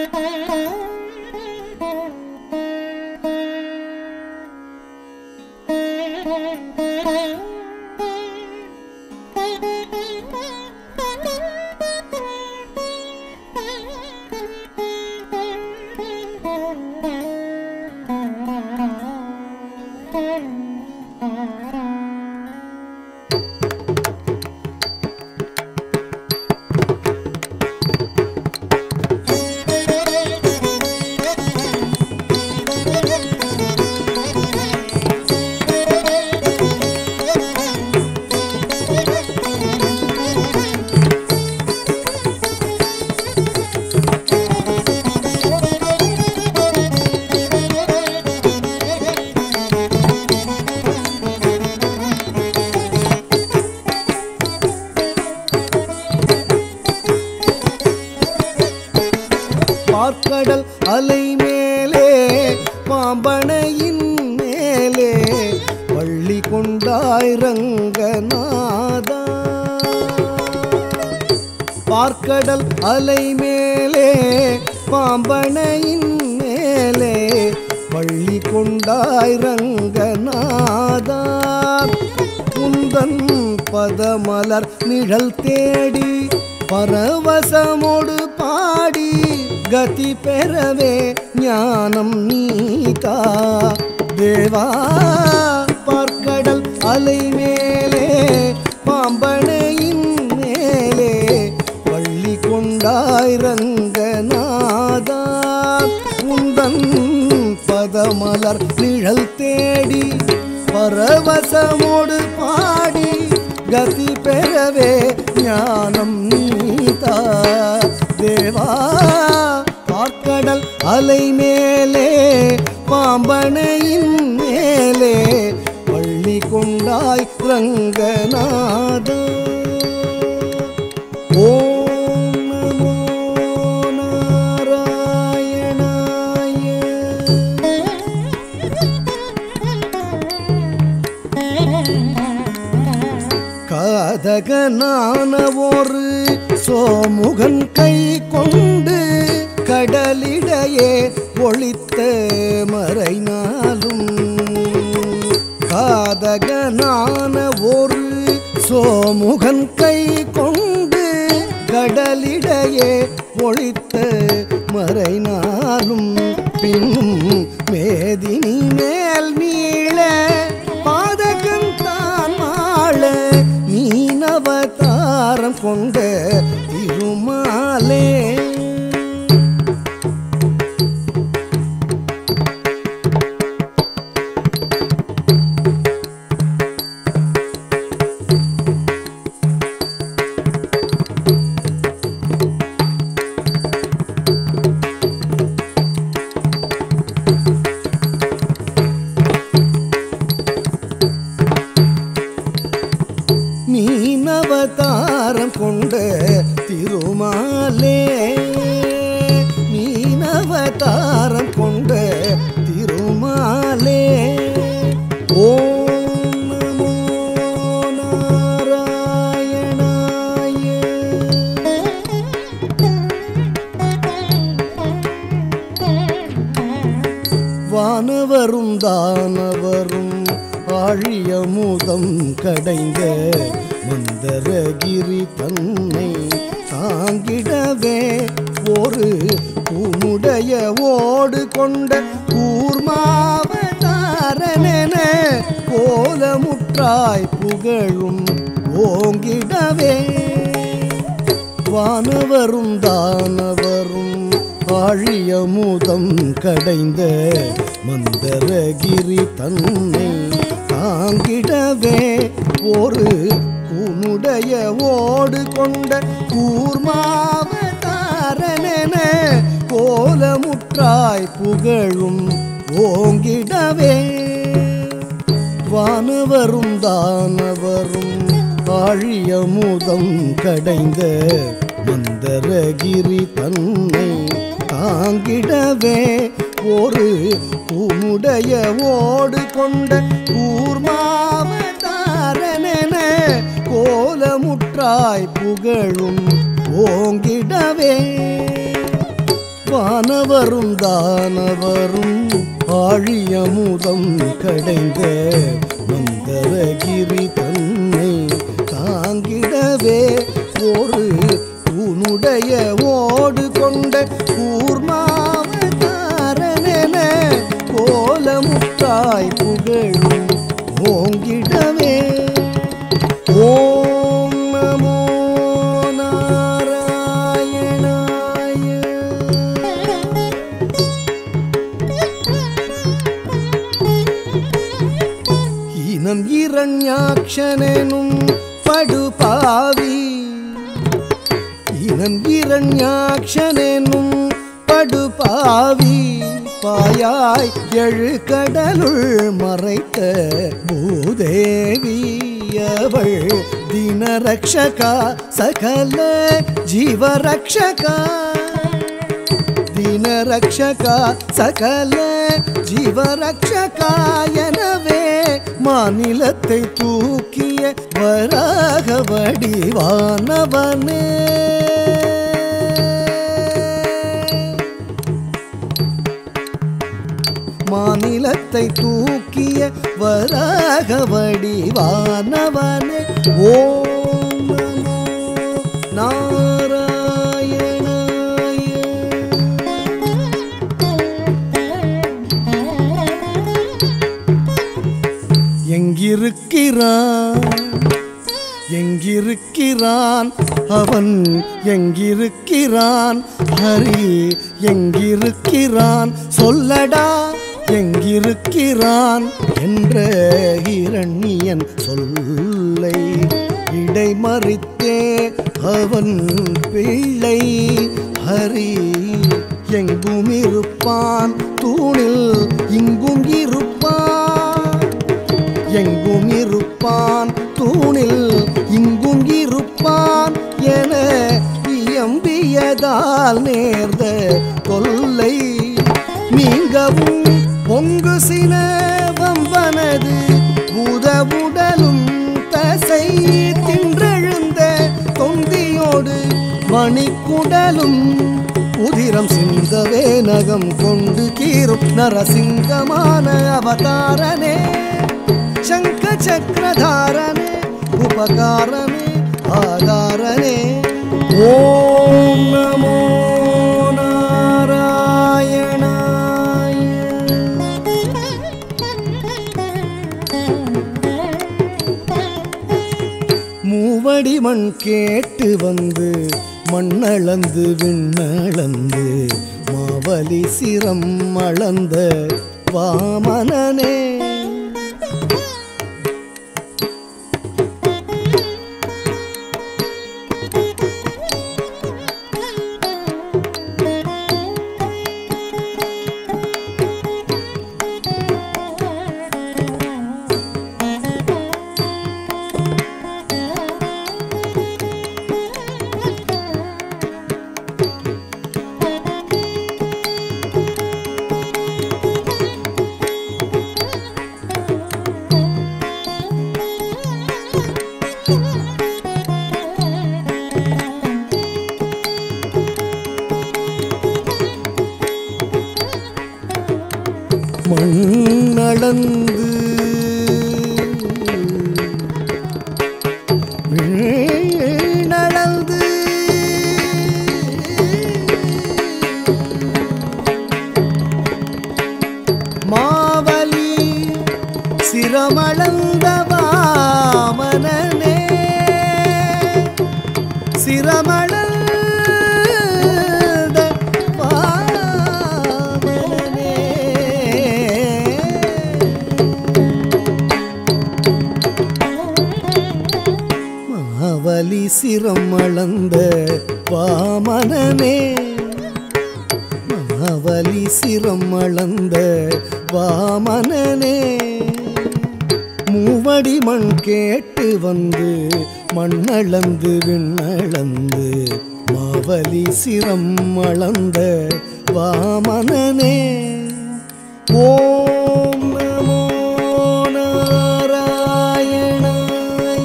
பார்க்கடல் அலை மேலே பாம்பனையின் மேலே பள்ளி கொண்டாய் ரங்கநாதா பார்க்கடல் அலை மேலே பாம்பனையின் மேலே பள்ளி கொண்டாய் ரங்கநாதா உந்தன் பதமலர் நிழல் தேடி பரவசமோடு பாடி கதி பெறவே ஞானம் நீதா தேவா பார்க்கடல் அலை மேலே பாம்பனையின் மேலே பள்ளி கொண்டாய் ரங்கநாதா உந்தன் பதமலர் நிழல் தேடி பரவசமோடு பாடி கதி பெறவே ஞானம் நீதா தேவா பார்க்கடல் அலை மேலே பாம்பனையின் மேலே பள்ளி கொண்டாய் ரங்கநாதா ஓம் நமோ நாராயணாய காதகனான ஒரு சோமுகன் கை கொண்டு கடலிடையே ஒளித்த மறைனாலும் காதகனான ஒரு சோமுகன் கை கொண்டு கடலிடையே ஒளித்த மறைனாலும் பின்னும் மேதினி மேல் நீள பாதகன் தான் மாள மீனவதாரம் கொண்ட திருமாலே மீனவதாரம் கொண்ட திருமாலே மீனவதாரம் கொண்ட திருமாலே ஓம் நமோ நாராயணாய வானவரும் தானவரும் ஆழியமுதம் கடைந்த மந்தரகிரி தன்னை தாங்கிடவே ஒரு உன்னுடைய ஓடு கொண்ட கூர்மாவதாரனென கோலமுற்றாய் புகழும் ஓங்கிடவே வானவரும் தானவரும் ஆழியமுதம் கடைந்த மந்தரகிரி தன்னை தாங்கிடவே ஒரு உன்னுடைய ஓடு கொண்ட கூர்மாவதாரனென கோலமுற்றாய் புகழும் ஓங்கிடவே வானவரும் தானவரும் ஆழியமுதம் கடைந்த மந்தரகிரி தன்னை தாங்கிடவே ஒரு உன்னுடைய ஓடு கொண்ட கூர்மாவதாரனென கோலமுற்றாய் புகழும் ஓங்கிடவே வானவரும் தானவரும் ஆழியமுதம் கடைந்த மந்தரகிரி தன்னை தாங்கிடவே ஒரு உன்னுடைய ஓடு கொண்ட கூர்மாவதாரனென கோலமுற்றாய் புகழும் ஓங்கிடவே ஓம் நமோ நாராயணாய இனம் இரண்யாட்சனும் படுபாவி இனம் இரண்யாட்சனும் படுபாவி பாயாய் எழு கடலுள் மறைத்த பூதேவி அவள் தினரக்ஷகா சகல ஜீவரக்ஷகா தினரக்ஷகா சகல ஜீவரக்ஷகா எனவே மாநிலத்தை தூக்கிய வராக வடிவானவனே மாநிலத்தை தூக்கிய வராக வடிவானவனே ஓம் நமோ நாராயணாய எங்கிருக்கிறான் எங்கிருக்கிறான் அவன் எங்கிருக்கிறான் ஹரி எங்கிருக்கிறான் சொல்லடா எங்கிருக்கிறான் என்ற இரண்யன் சொல்லை இடைமறித்தே அவன் பிள்ளை ஹரி எங்கும் இருப்பான் தூணில் இங்கும் இருப்பான் எங்கும் இருப்பான் தூணில் இங்கும் இருப்பான் என இயம்பியதால் நேர்ந்த தொல்லை நீங்கவும் பொங்கு சினவம்பனது பூதவுடலும் தசை தின்றெழுந்த தொந்தியோடு மணிக்குடலும் உதிரம் சிந்தவே நகம் கொண்டு கீரும் நரசிங்கமான அவதாரனே ಶಂಖ ಚಕ್ರಧಾರನೆ ಉಪಕಾರನೆ ಆಧಾರನೆ ಓಂ ನಮೋ ನಾರಾಯಣಾಯ மூவடி மண் கேட்டு வந்து மண்ணளந்து விண்ணளந்து மாவலி சிரம் அளந்த வாமனனே மண்ணளந்து வீணளந்து மாவலி சிரமளந்த வாமனனே சிரமளந்த வாமனனே மாவலி சிரம் அளந்த வாமனனே மாவலி சிரம் அளந்த வாமனனே மூவடி மண் கேட்டு வந்து மண்ணளந்து விண்ணளந்து மாவலி சிரம் அளந்த வாமனனே ஓம் நமோ நாராயணாய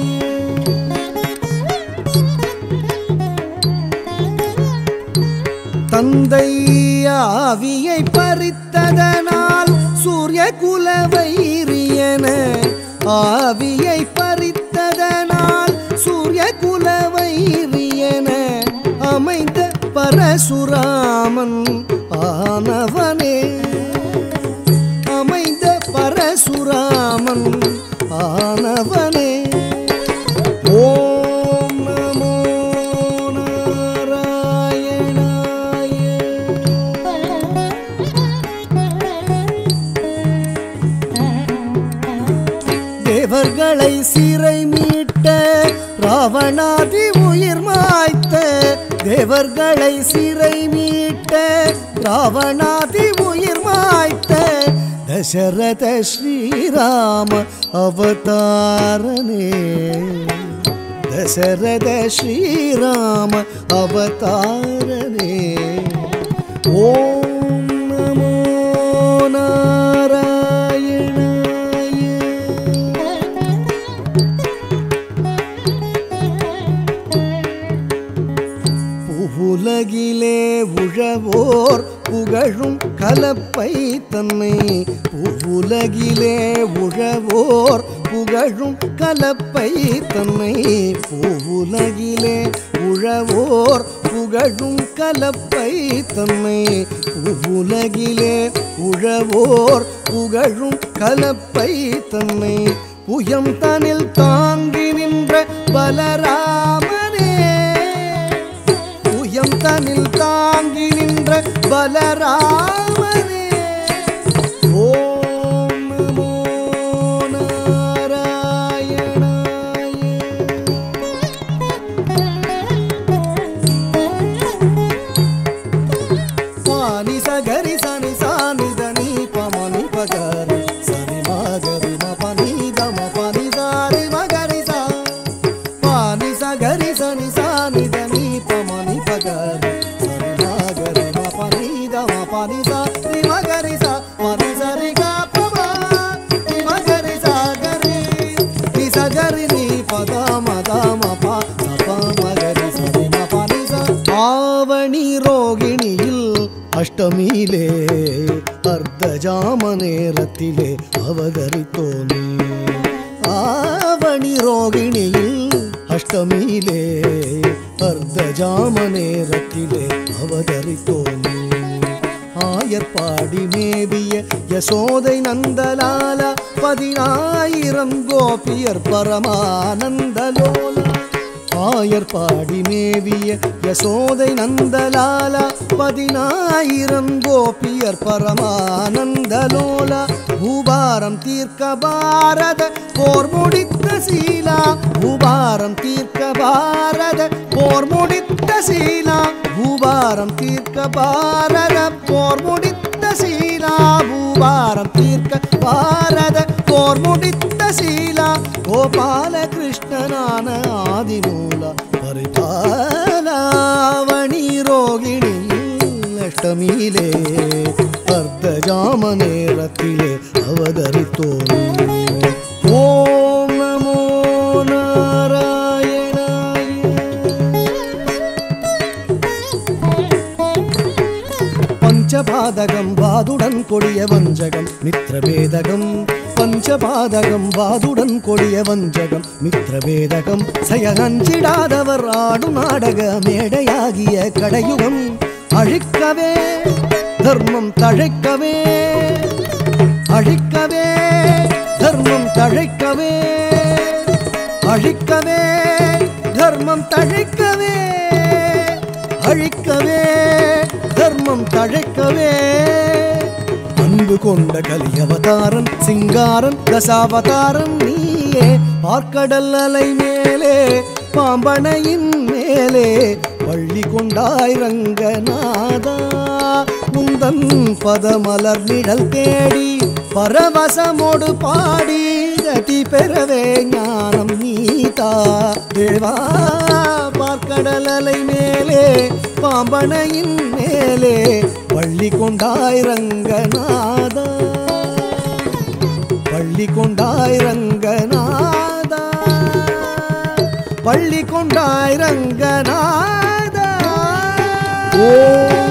தந்தை ஆவியை பறித்ததனால் சூரிய குலவைரியன ஆவியை பறித்ததனால் சூரிய குலவைரியன அமைந்த பரசுராமன் ஆனவனே அமைந்த பரசுராமன் ஆனவனே ஓம் நமோ நாராயணாய தேவர்களை சிறை மீட்ட ராவணாதி உயிர் மாய்த்த தேவர்களை சிறை மீட்ட ராவணாதி உயிர் மாய்த்த தசரத ஸ்ரீராம அவதாரனே தசரத ஸ்ரீராம அவதாரனே ஓம் நமோ நாராயணாய புவுலகிலே உழவோர் புகழும் கலப்பை தன்னை புவுலகிலே உழவோர் புகழும் கலப்பை தன்னை புவுலகிலே உழவோர் புகழும் கலப்பை தன்னை புவுலகிலே உழவோர் புகழும் கலப்பை தன்னை புயம் தனில் தாங்கி நின்ற பலராமனே புயம் தனில் தாங்கி நின்ற பலராமனே ஓம் நமோ நாராயணாய పాని సగరి సని సాని దని పమని పగరి సని మగరి మ పని దమ పని దారి మగరి సా పాని సగరి సని సాని దని పమని పగరి సని మగరి మ పని దమ పని దారి మగరి సా పని సరి గా పమ ని మగరి సా గరి ని సగరి ని పద మద మ ప స ప మగరి సరి మ పని స ஆவணி ரோகிணியில் அஷ்டமியிலே அர்த்த ஜாம நேரத்திலே அவதரித்தோனே ஆவணி ரோகிணியில் அஷ்டமியிலே அர்த்த ஜாம நேரத்திலே அவதரித்தோனே ஆயர்பாடி மேவிய யசோதை நந்தலால பதினாயிரம் கோபியர் பரமானந்தலோலா ஆயர்பாடி மேவிய யசோதை நந்தலாலா பதினாயிரம் கோபியர் பரமானந்தலோலா பூபாரம் தீர்க்க பாரத போர் முடித்த சீலா பூபாரம் தீர்க்க பாரத போர் முடித்த சீலா பூபாரம் தீர்க்க பாரத போர் முடித்த சீலா பூபாரம் தீர்க்க பாரத போர் முடித்த சீலா கோபால கிருஷ்ணனான ஆதிமூல பரிபாலாவணி ரோகிணியில் அஷ்டமியிலே அர்த்த ஜாம நேரத்திலே அவதரித்தோம் ஓம் நமோ நாராயணாய பஞ்சபாதகம் வாதுடன் கொடிய வஞ்சகம் மித்ரபேதகம் பஞ்சபாதகம் வாதுடன் கொடிய வஞ்சகம் மித்ரபேதகம் செயகஞ்சிடாதவர் ஆடும் நாடக மேடையாகிய கடையுகம் அழிக்கவே தர்மம் தழைக்கவே அழிக்கவே தர்மம் தழைக்கவே அழிக்கவே தர்மம் தழைக்கவே அழிக்கவே தர்மம் தழைக்கவே அன்பு கொண்ட கலியவதாரன் சிங்காரன் தசாவதாரன் நீயே பார்க்கடல் அலை மேலே பாம்பனையின் மேலே பள்ளி கொண்டாய் ரங்கநாதா உந்தன் பதமலர் நிழல் தேடி பரவசமோடு பாடி கதி பெறவே ஞானம் நீதா தேவா பார்க்கடல் அலை மேலே பாம்பனையின் மேலே பள்ளி கொண்டாய் ரங்கநாதா பள்ளி கொண்டாய் ரங்கநாதா பள்ளி கொண்டாய் ரங்கநாதா ஓ